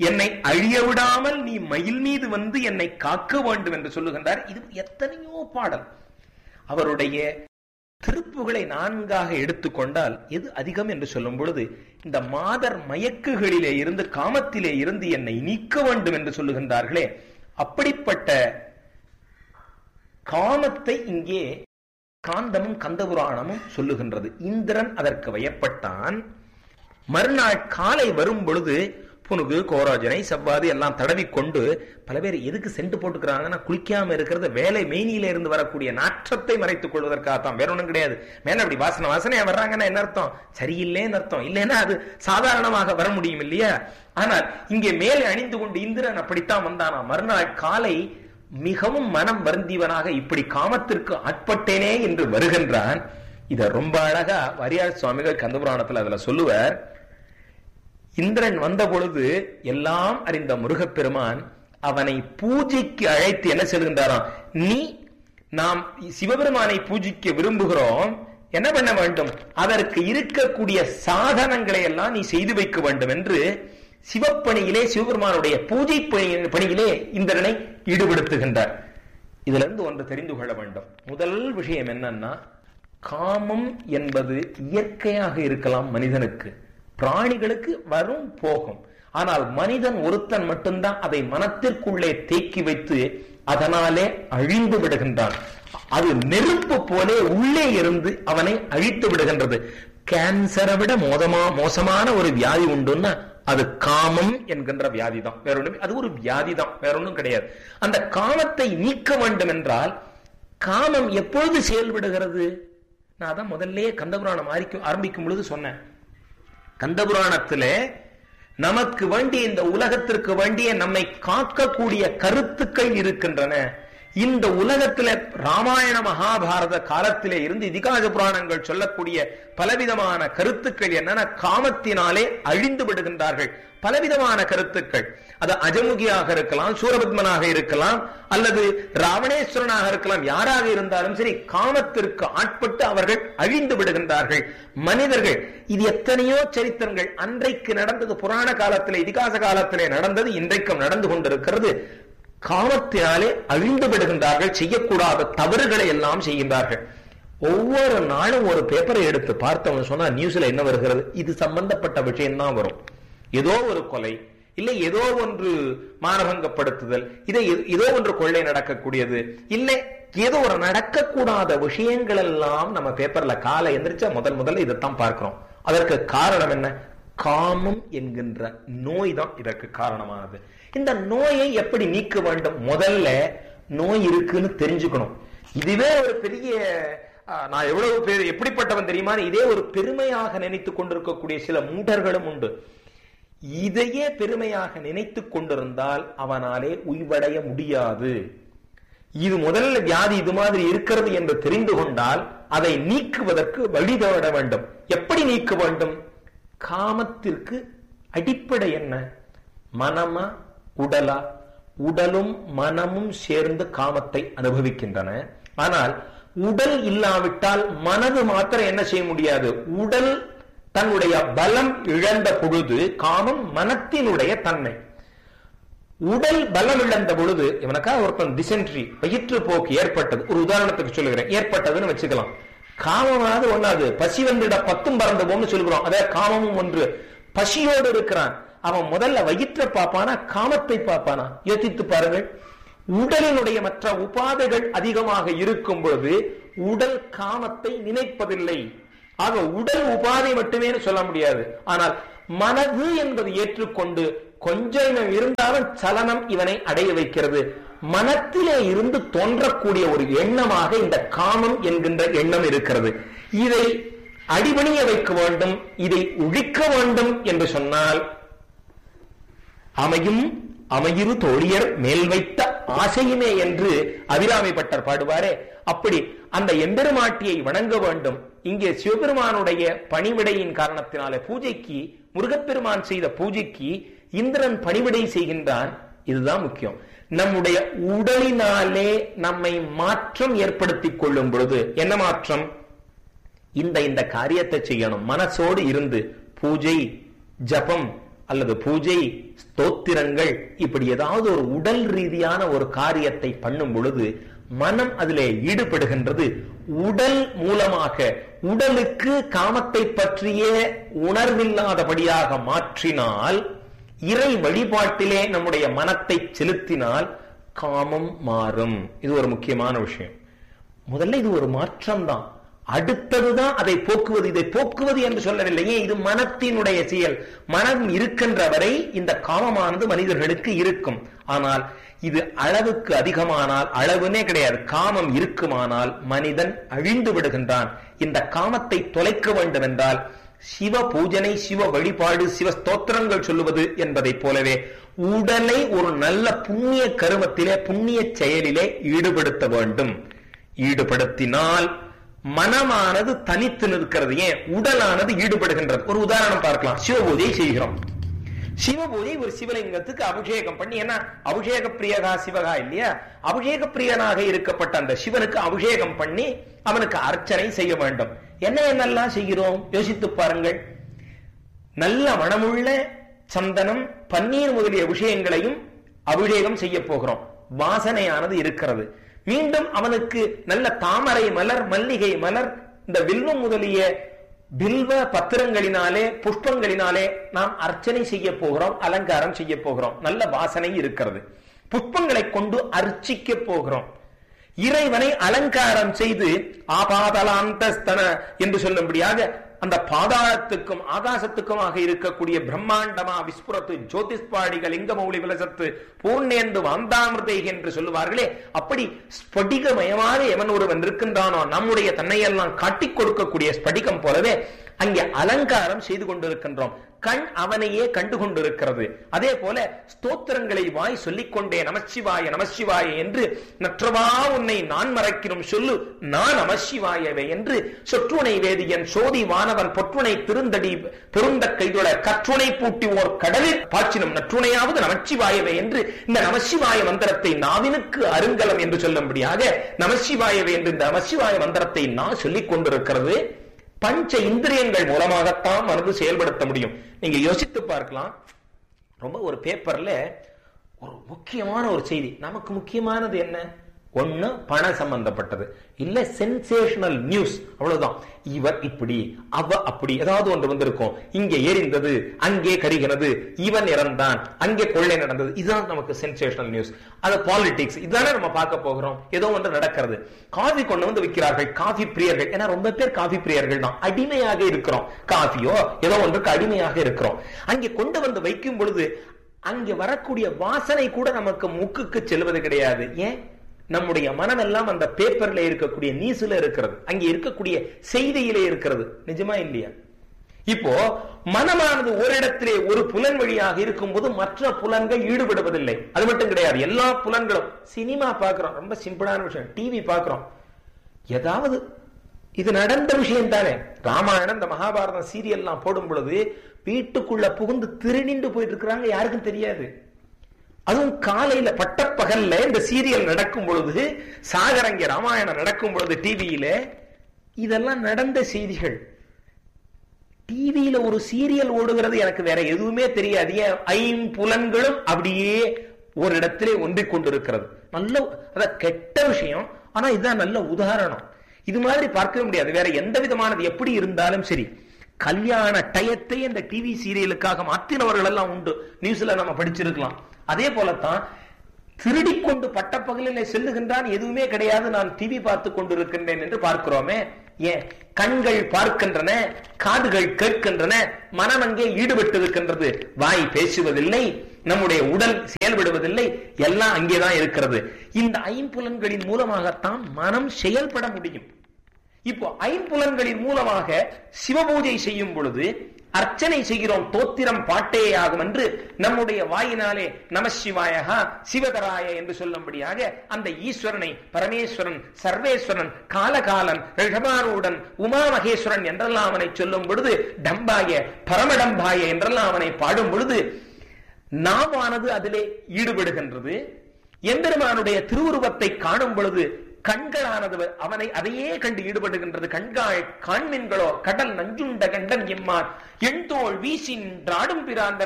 என்னை அழிய விடாமல் நீ மயில் மீது வந்து என்னை காக்க வேண்டும் என்று சொல்லுகின்றார் இது எத்தனையோ பாடல் அவருடைய திருப்புகளை நான்காக எடுத்துக்கொண்டால் எது அதிகம் என்று சொல்லும் பொழுது இந்த மாதர் மயக்குகளிலே இருந்து காமத்திலே இருந்து என்னை நீக்க வேண்டும் என்று சொல்லுகின்றார்களே அப்படிப்பட்ட காமத்தை இங்கே காந்தமும் கந்தபுராணமும் சொல்லுகின்றது இந்திரன் அதற்கு வயப்பட்டான் மறுநாள் காலை வரும் பொழுது புனுகு கோராஜனை செவ்வாது எல்லாம் தடவி கொண்டு பல பேர் எதுக்கு சென்று போட்டுக்கிறாங்கன்னா குளிக்காம இருக்கிறது வேலை மெய்னியில இருந்து வரக்கூடிய நாற்றத்தை மறைத்துக் கொள்வதற்காகத்தான் வேற ஒண்ணும் கிடையாது மேல அப்படி வாசனை வாசனையா வர்றாங்கன்னா என்ன அர்த்தம் சரியில்லைன்னு அர்த்தம் இல்லைன்னா அது சாதாரணமாக வர முடியும் இல்லையா ஆனால் இங்கே மேலே அணிந்து கொண்டு இந்திரன் அப்படித்தான் வந்தானா மறுநாள் காலை மிகவும் மனம் வருந்தியவனாக இப்படி காமத்திற்கு ஆட்பட்டேனே என்று வருகின்றான் இத ரொம்ப அழகா வரியார் சுவாமிகள் கந்தபுராணத்துல அதுல சொல்லுவார் இந்திரன் வந்த பொழுது எல்லாம் அறிந்த முருகப்பெருமான் அவனை பூஜைக்கு அழைத்து என்ன சொல்கின்றாராம் நீ நாம் சிவபெருமானை பூஜிக்க விரும்புகிறோம் என்ன பண்ண வேண்டும் அதற்கு இருக்கக்கூடிய சாதனங்களை எல்லாம் நீ செய்து வைக்க வேண்டும் என்று சிவப்பணியிலே சிவபெருமானுடைய பூஜை பணி- பணியிலே இந்திரனை ஈடுபடுத்துகின்றார் இதுல இருந்து ஒன்று தெரிந்து கொள்ள வேண்டும் முதல் விஷயம் என்னன்னா காமம் என்பது இயற்கையாக இருக்கலாம் மனிதனுக்கு பிராணிகளுக்கு வரும் போகும் ஆனால் மனிதன் ஒருத்தன் மட்டும்தான் அதை மனத்திற்குள்ளே தேக்கி வைத்து அதனாலே அழிந்து விடுகின்றான் அது நெருப்பு போலே உள்ளே இருந்து அவனை அழித்து விடுகின்றது கேன்சரை விட மோதமா மோசமான ஒரு வியாதி உண்டுன்னா அது காமம் என்கின்ற வியாதி தான் வேற ஒண்ணும் அது ஒரு வியாதி தான் வேற ஒண்ணும் கிடையாது அந்த காமத்தை நீக்க வேண்டும் என்றால் காமம் எப்பொழுது செயல்படுகிறது நான் தான் முதல்லயே கந்தபுராணம் ஆரிக்கும் ஆரம்பிக்கும் பொழுது சொன்னேன் கந்தபுராணத்திலே நமக்கு வேண்டிய இந்த உலகத்திற்கு வேண்டிய நம்மை காக்கக்கூடிய கருத்துக்கள் இருக்கின்றன இந்த உலகத்தில ராமாயண மகாபாரத காலத்திலே இருந்து இதிகாச புராணங்கள் சொல்லக்கூடிய பலவிதமான கருத்துக்கள் என்னன்னா காமத்தினாலே அழிந்து விடுகின்றார்கள் பலவிதமான கருத்துக்கள் அது அஜமுகியாக இருக்கலாம் சூரபத்மனாக இருக்கலாம் அல்லது ராவணேஸ்வரனாக இருக்கலாம் யாராக இருந்தாலும் சரி காமத்திற்கு ஆட்பட்டு அவர்கள் அழிந்து விடுகின்றார்கள் மனிதர்கள் இது எத்தனையோ சரித்திரங்கள் அன்றைக்கு நடந்தது புராண காலத்திலே இதிகாச காலத்திலே நடந்தது இன்றைக்கும் நடந்து கொண்டிருக்கிறது காமத்தினாலே அழிந்து விடுகின்றார்கள் செய்யக்கூடாத தவறுகளை எல்லாம் செய்கின்றார்கள் ஒவ்வொரு நாளும் ஒரு பேப்பரை எடுத்து பார்த்தவன் சொன்னா நியூஸ்ல என்ன வருகிறது இது சம்பந்தப்பட்ட விஷயம் தான் வரும் ஏதோ ஒரு கொலை இல்லை ஏதோ ஒன்று மானபங்கப்படுத்துதல் இதை ஏதோ ஒன்று கொள்ளை நடக்கக்கூடியது இல்லை ஏதோ ஒரு நடக்கக்கூடாத விஷயங்கள் எல்லாம் நம்ம பேப்பர்ல காலை எந்திரிச்சா முதல் முதல்ல இதைத்தான் பார்க்கிறோம் அதற்கு காரணம் என்ன காமம் என்கின்ற நோய் தான் இதற்கு காரணமானது இந்த நோயை எப்படி நீக்க வேண்டும் முதல்ல நோய் இருக்குன்னு தெரிஞ்சுக்கணும் இதுவே ஒரு பெரிய ஆ, நான் எவ்வளவு பேர் எப்படிப்பட்டவன் தெரியுமா இதே ஒரு பெருமையாக நினைத்துக் கொண்டிருக்கக்கூடிய சில மூடர்களும் உண்டு இதையே பெருமையாக நினைத்துக் கொண்டிருந்தால் அவனாலே உய்வடைய முடியாது இது முதல்ல வியாதி இது மாதிரி இருக்கிறது என்று தெரிந்து கொண்டால் அதை நீக்குவதற்கு வழி தேட வேண்டும் எப்படி நீக்க வேண்டும் காமத்திற்கு அடிப்படை என்ன மனமா உடலா உடலும் மனமும் சேர்ந்து காமத்தை அனுபவிக்கின்றன ஆனால் உடல் இல்லாவிட்டால் மனது மாத்திரம் என்ன செய்ய முடியாது உடல் தன்னுடைய பலம் இழந்த பொழுது காமம் மனத்தினுடைய தன்மை உடல் பலம் இழந்த பொழுது இவனுக்கா ஒருத்தன் டிசென்ட்ரி வயிற்று போக்கு ஏற்பட்டது ஒரு உதாரணத்துக்கு சொல்லுகிறேன் ஏற்பட்டதுன்னு வச்சுக்கலாம் காமமாவது ஒண்ணாது பசி வந்துட பத்தும் பறந்து போன்னு சொல்லுகிறோம் அதே காமமும் ஒன்று பசியோடு இருக்கிறான் அவன் முதல்ல வயிற்றை பார்ப்பானா காமத்தை பார்ப்பானா யோசித்து பாருங்கள் உடலினுடைய மற்ற உபாதைகள் அதிகமாக இருக்கும் பொழுது உடல் காமத்தை நினைப்பதில்லை ஆக உடல் உபாதை மட்டுமே சொல்ல முடியாது ஆனால் மனது என்பது ஏற்றுக்கொண்டு கொஞ்சம் இருந்தாலும் சலனம் இவனை அடைய வைக்கிறது மனத்திலே இருந்து தோன்றக்கூடிய ஒரு எண்ணமாக இந்த காமம் என்கின்ற எண்ணம் இருக்கிறது இதை அடிபணிய வைக்க வேண்டும் இதை ஒழிக்க வேண்டும் என்று சொன்னால் அமையும் அமையிரு தோழியர் மேல் வைத்த ஆசையுமே என்று அபிராமி பட்டர் பாடுவாரே அப்படி அந்த எம்பெருமாட்டியை வணங்க வேண்டும் இங்கே சிவபெருமானுடைய பணிவிடையின் காரணத்தினாலே பூஜைக்கு முருகப்பெருமான் செய்த பூஜைக்கு இந்திரன் பணிவிடை செய்கின்றான் இதுதான் முக்கியம் நம்முடைய உடலினாலே நம்மை மாற்றம் ஏற்படுத்திக் கொள்ளும் பொழுது என்ன மாற்றம் இந்த இந்த காரியத்தை செய்யணும் மனசோடு இருந்து பூஜை ஜபம் அல்லது பூஜை ஸ்தோத்திரங்கள் இப்படி ஏதாவது ஒரு உடல் ரீதியான ஒரு காரியத்தை பண்ணும் பொழுது மனம் அதிலே ஈடுபடுகின்றது உடல் மூலமாக உடலுக்கு காமத்தை பற்றிய உணர்வில்லாதபடியாக மாற்றினால் இறை வழிபாட்டிலே நம்முடைய மனத்தை செலுத்தினால் காமம் மாறும் இது ஒரு முக்கியமான விஷயம் முதல்ல இது ஒரு மாற்றம் தான் அடுத்ததுதான் அதை போக்குவது இதை போக்குவது என்று சொல்லவில்லை ஏன் இது மனத்தினுடைய செயல் மனம் இருக்கின்ற வரை இந்த காமமானது மனிதர்களுக்கு இருக்கும் ஆனால் இது அளவுக்கு அதிகமானால் அளவுனே கிடையாது காமம் இருக்குமானால் மனிதன் அழிந்து விடுகின்றான் இந்த காமத்தை தொலைக்க வேண்டும் என்றால் சிவ பூஜனை சிவ வழிபாடு சிவ ஸ்தோத்திரங்கள் சொல்லுவது என்பதைப் போலவே உடலை ஒரு நல்ல புண்ணிய கருமத்திலே புண்ணிய செயலிலே ஈடுபடுத்த வேண்டும் ஈடுபடுத்தினால் மனமானது தனித்து நிற்கிறது ஏன் உடலானது ஈடுபடுகின்றது ஒரு உதாரணம் பார்க்கலாம் சிவபூஜை செய்கிறோம் சிவபூஜை ஒரு சிவலிங்கத்துக்கு அபிஷேகம் பண்ணி ஏன்னா அபிஷேக பிரியகா சிவகா இல்லையா அபிஷேக பிரியனாக இருக்கப்பட்ட அந்த சிவனுக்கு அபிஷேகம் பண்ணி அவனுக்கு அர்ச்சனை செய்ய வேண்டும் என்ன என்னெல்லாம் செய்கிறோம் யோசித்து பாருங்கள் நல்ல மனமுள்ள சந்தனம் பன்னீர் முதலிய விஷயங்களையும் அபிஷேகம் செய்ய போகிறோம் வாசனையானது இருக்கிறது மீண்டும் அவனுக்கு நல்ல தாமரை மலர் மல்லிகை மலர் இந்த வில்வம் முதலிய பில்வ பத்திரங்களினாலே புஷ்பங்களினாலே நாம் அர்ச்சனை செய்ய போகிறோம் அலங்காரம் செய்ய போகிறோம் நல்ல வாசனை இருக்கிறது புஷ்பங்களை கொண்டு அர்ச்சிக்க போகிறோம் இறைவனை அலங்காரம் செய்து ஆபாதலாந்தஸ்தன என்று சொல்லும்படியாக அந்த பாதாளத்துக்கும் ஆகாசத்துக்குமாக இருக்கக்கூடிய பிரம்மாண்டமா விஸ்புரத்து ஜோதிஷ்பாடிக லிங்கமௌலி விலசத்து பூர்ணேந்து வாந்தாமிருதை என்று சொல்லுவார்களே அப்படி ஸ்படிகமயமாக எவன் ஒருவன் இருக்கின்றானோ நம்முடைய தன்னையெல்லாம் காட்டிக் கொடுக்கக்கூடிய ஸ்படிகம் போலவே அங்கே அலங்காரம் செய்து கொண்டிருக்கின்றோம் கண் அவனையே கண்டு கொண்டிருக்கிறது அதே போல ஸ்தோத்திரங்களை வாய் சொல்லிக் கொண்டே நமசிவாய நமசிவாய என்று நற்றவா உன்னை நான் மறைக்கிறோம் சொல்லு நான் நமசிவாயவே என்று சொற்றுணை வேதியன் சோதி வானவன் பொற்றுணை திருந்தடி பொருந்த கைதொட கற்றுணை பூட்டி ஓர் கடலில் பாய்ச்சினும் நற்றுணையாவது நமச்சிவாயவே என்று இந்த நமசிவாய மந்திரத்தை நாவினுக்கு அருங்கலம் என்று சொல்லும்படியாக நமசிவாயவே என்று இந்த நமசிவாய மந்திரத்தை நான் சொல்லிக் கொண்டிருக்கிறது பஞ்ச இந்திரியங்கள் மூலமாகத்தான் மனது செயல்படுத்த முடியும் நீங்க யோசித்து பார்க்கலாம் ரொம்ப ஒரு பேப்பர்ல ஒரு முக்கியமான ஒரு செய்தி நமக்கு முக்கியமானது என்ன ஒண்ணு பண சம்பந்தப்பட்டது இல்ல சென்சேஷனல் நியூஸ் அவ்வளவுதான் இவர் இப்படி அவ அப்படி ஏதாவது ஒன்று வந்திருக்கும் இங்கே எரிந்தது அங்கே கரிகிறது இவன் இறந்தான் அங்கே கொள்ளை நடந்தது இதுதான் நமக்கு சென்சேஷனல் நியூஸ் அது பாலிடிக்ஸ் இதுதானே நம்ம பார்க்க போகிறோம் ஏதோ ஒன்று நடக்கிறது காஃபி கொண்டு வந்து விற்கிறார்கள் காஃபி பிரியர்கள் ஏன்னா ரொம்ப பேர் காஃபி பிரியர்கள் தான் அடிமையாக இருக்கிறோம் காஃபியோ ஏதோ ஒன்றுக்கு அடிமையாக இருக்கிறோம் அங்கே கொண்டு வந்து வைக்கும் பொழுது அங்கே வரக்கூடிய வாசனை கூட நமக்கு முக்குக்கு செல்வது கிடையாது ஏன் நம்முடைய மனமெல்லாம் அந்த பேப்பர்ல இருக்கக்கூடிய நீசுல இருக்கிறது அங்கே இருக்கக்கூடிய செய்தியிலே இருக்கிறது நிஜமா இல்லையா இப்போ மனமானது ஒரு இடத்திலே ஒரு புலன் வழியாக இருக்கும்போது மற்ற புலன்கள் ஈடுபடுவதில்லை அது மட்டும் கிடையாது எல்லா புலன்களும் சினிமா பார்க்கிறோம் ரொம்ப சிம்பிளான விஷயம் டிவி பார்க்கிறோம் ஏதாவது இது நடந்த விஷயம் தானே ராமாயணம் இந்த மகாபாரதம் சீரியல்லாம் போடும் பொழுது வீட்டுக்குள்ள புகுந்து திருநின்று போயிட்டு இருக்கிறாங்க யாருக்கும் தெரியாது அதுவும் காலையில பட்டப்பகல்ல இந்த சீரியல் நடக்கும் பொழுது சாகரங்க ராமாயணம் நடக்கும் பொழுது டிவியில இதெல்லாம் நடந்த செய்திகள் டிவியில ஒரு சீரியல் ஓடுகிறது எனக்கு வேற எதுவுமே தெரியாது ஏன் ஐம்புலன்களும் அப்படியே ஒரு இடத்திலே ஒன்றிக் கொண்டிருக்கிறது நல்ல அத கெட்ட விஷயம் ஆனா இதுதான் நல்ல உதாரணம் இது மாதிரி பார்க்கவே முடியாது வேற எந்த விதமானது எப்படி இருந்தாலும் சரி கல்யாண டயத்தை இந்த டிவி சீரியலுக்காக மாற்றினவர்கள் எல்லாம் உண்டு நியூஸ்ல நம்ம படிச்சிருக்கலாம் அதே போலத்தான் திருடிக்கொண்டு பட்டப்பகலில் செல்லுகின்றான் எதுவுமே கிடையாது நான் டிவி பார்த்து கொண்டிருக்கின்றேன் என்று பார்க்கிறோமே ஏன் கண்கள் பார்க்கின்றன காதுகள் கேட்கின்றன மனம் அங்கே ஈடுபட்டு இருக்கின்றது வாய் பேசுவதில்லை நம்முடைய உடல் செயல்படுவதில்லை எல்லாம் அங்கேதான் இருக்கிறது இந்த ஐம்புலன்களின் மூலமாகத்தான் மனம் செயல்பட முடியும் இப்போ ஐம்புலன்களின் மூலமாக சிவபூஜை செய்யும் பொழுது அர்ச்சனை செய்கிறோம் தோத்திரம் பாட்டே ஆகும் என்று நம்முடைய வாயினாலே நமசிவாயகா சிவதராய என்று சொல்லும்படியாக அந்த ஈஸ்வரனை பரமேஸ்வரன் சர்வேஸ்வரன் காலகாலன் ரிஷபாரூடன் உமா மகேஸ்வரன் என்றெல்லாம் அவனை சொல்லும் பொழுது டம்பாய பரமடம்பாய என்றெல்லாம் அவனை பாடும் பொழுது நாமானது அதிலே ஈடுபடுகின்றது எம்பெருமானுடைய திருவுருவத்தை காணும் பொழுது கண்களானது அவனை அதையே கண்டு ஈடுபடுகின்றது கண்காள் காண்மின்களோ கடல் நஞ்சுண்ட கண்டன் எம்மான் எண்தோள் வீசின் பிராந்த